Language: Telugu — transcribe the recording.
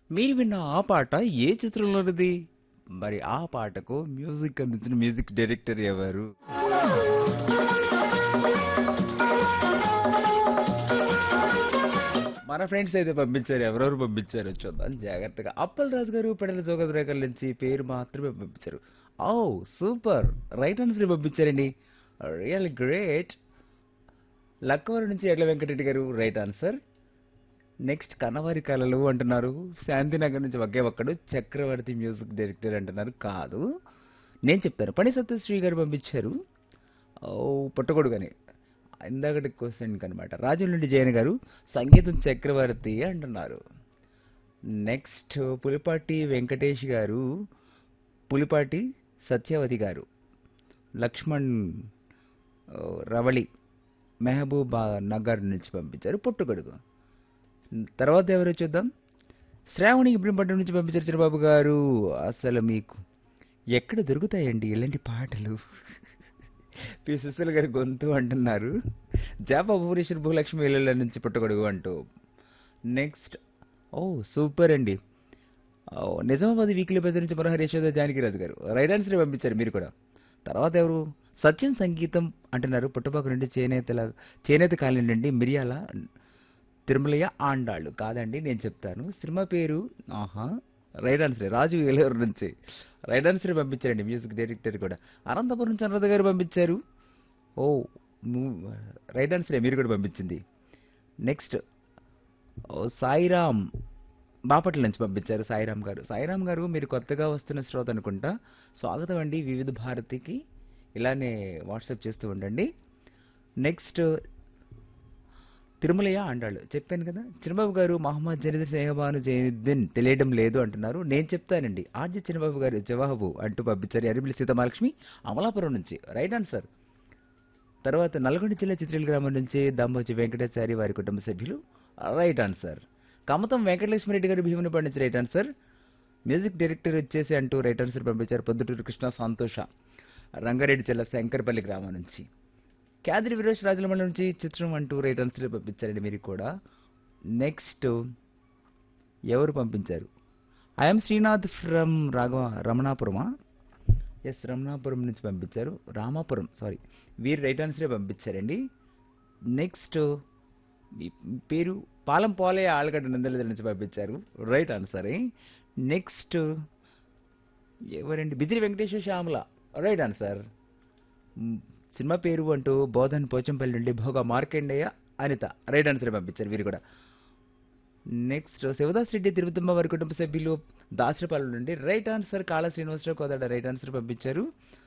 మీరు విన్న ఆ పాట ఏ చిత్రంలోనిది మరి ఆ పాటకు మ్యూజిక్ అందించిన మ్యూజిక్ డైరెక్టర్ ఎవరు మన ఫ్రెండ్స్ అయితే పంపించారు ఎవరెవరు పంపించారు చూద్దాం జాగ్రత్తగా అప్పల్ రాజు గారు పెడల జోగద్రేఖల నుంచి పేరు మాత్రమే పంపించారు ఓ సూపర్ రైట్ ఆన్సర్ పంపించారండి రియల్ గ్రేట్ లక్కవరం నుంచి ఎడ్ల వెంకటరెడ్డి గారు రైట్ ఆన్సర్ నెక్స్ట్ కన్నవారి కళలు అంటున్నారు శాంతినగర్ నుంచి ఒకే ఒక్కడు చక్రవర్తి మ్యూజిక్ డైరెక్టర్ అంటున్నారు కాదు నేను చెప్తాను పని సత్యశ్రీ గారు పంపించారు ఓ పుట్టగొడుగని ఇందాకటి క్వశ్చన్ అనమాట రాజుల నుండి జయన్ గారు సంగీతం చక్రవర్తి అంటున్నారు నెక్స్ట్ పులిపాటి వెంకటేష్ గారు పులిపాటి సత్యవతి గారు లక్ష్మణ్ ఓ, రవళి మెహబూబా నగర్ నుంచి పంపించారు పుట్టుగొడుగు తర్వాత ఎవరో చూద్దాం శ్రావణి ఇబ్రహంపట్నం నుంచి పంపించారు చంద్రబాబు గారు అసలు మీకు ఎక్కడ దొరుకుతాయండి ఇలాంటి పాటలు పి సుశీల్ గారి గొంతు అంటున్నారు జాపా భువనేశ్వర్ భూలక్ష్మి ఇళ్ళ నుంచి పుట్టగొడుగు అంటూ నెక్స్ట్ ఓ సూపర్ అండి ఓ, నిజామాబాద్ వీక్లీ బజార్ నుంచి మనోహర్ యశోద జానకిరాజు గారు రైట్ ఆన్సర్ పంపించారు మీరు కూడా తర్వాత ఎవరు సత్యం సంగీతం అంటున్నారు పుట్టపాకు నుండి చేనేతల చేనేత కాలనీ నుండి మిరియాల తిరుమలయ్య ఆండాళ్ళు కాదండి నేను చెప్తాను సినిమా పేరు ఆహా రైట్ ఆన్సర్ రాజు ఏలూరు నుంచి రైట్ ఆన్సర్ పంపించారండి మ్యూజిక్ డైరెక్టర్ కూడా అనంతపురం నుంచి అనురాధ గారు పంపించారు ఓ ము- రైట్ ఆన్సరే మీరు కూడా పంపించింది నెక్స్ట్ ఓ సాయిరామ్ బాపట్ల నుంచి పంపించారు సాయిరామ్ గారు సాయిరామ్ గారు మీరు కొత్తగా వస్తున్న శ్రోత అనుకుంటా స్వాగతం అండి వివిధ భారతికి ఇలానే వాట్సాప్ చేస్తూ ఉండండి నెక్స్ట్ తిరుమలయ్య అంటాడు చెప్పాను కదా చిన్నబాబు గారు మహమ్మద్ జనీద్ స్నేహబాను జైనుద్దీన్ తెలియడం లేదు అంటున్నారు నేను చెప్తానండి ఆర్జి చిన్నబాబు గారు జవాబు అంటూ పంపించారు అరిమిలి సీతమహాలక్ష్మి అమలాపురం నుంచి రైట్ ఆన్సర్ తర్వాత నల్గొండ జిల్లా చిత్రీల గ్రామం నుంచి దమ్మోజి వెంకటాచారి వారి కుటుంబ సభ్యులు రైట్ ఆన్సర్ కమతం వెంకటలక్ష్మిరెడ్డి గారు భీముని పండించి రైట్ ఆన్సర్ మ్యూజిక్ డైరెక్టర్ వచ్చేసి అంటూ రైట్ ఆన్సర్ పంపించారు పొద్దుటూరు కృష్ణ సంతోష రంగారెడ్డి జిల్లా శంకర్పల్లి గ్రామం నుంచి క్యాదిరి వీరేష్ రాజులమండ నుంచి చిత్రం అంటూ రైట్ ఆన్సర్ పంపించారండి మీరు కూడా నెక్స్ట్ ఎవరు పంపించారు ఐఎమ్ శ్రీనాథ్ ఫ్రమ్ రాఘవ రమణాపురమా ఎస్ రమణాపురం నుంచి పంపించారు రామాపురం సారీ వీరు రైట్ ఆన్సరే పంపించారండి నెక్స్ట్ మీ పేరు పాలం పోలే ఆలగడ్డ నందల నుంచి పంపించారు రైట్ ఆన్సరే నెక్స్ట్ ఎవరండి బిజిలి వెంకటేశ్వర శ్యామల రైట్ ఆన్సర్ మ్, సినిమా పేరు అంటూ బోధన్ పోచంపల్లి నుండి భోగ మార్కండేయ అనిత రైట్ ఆన్సర్ పంపించారు వీరు కూడా నెక్స్ట్ శివదాస్ రెడ్డి తిరుపతమ్మ వారి కుటుంబ సభ్యులు దాసరపాలెం నుండి రైట్ ఆన్సర్ కాళ శ్రీనివాసరావు కోదాడ రైట్ ఆన్సర్ పంపించారు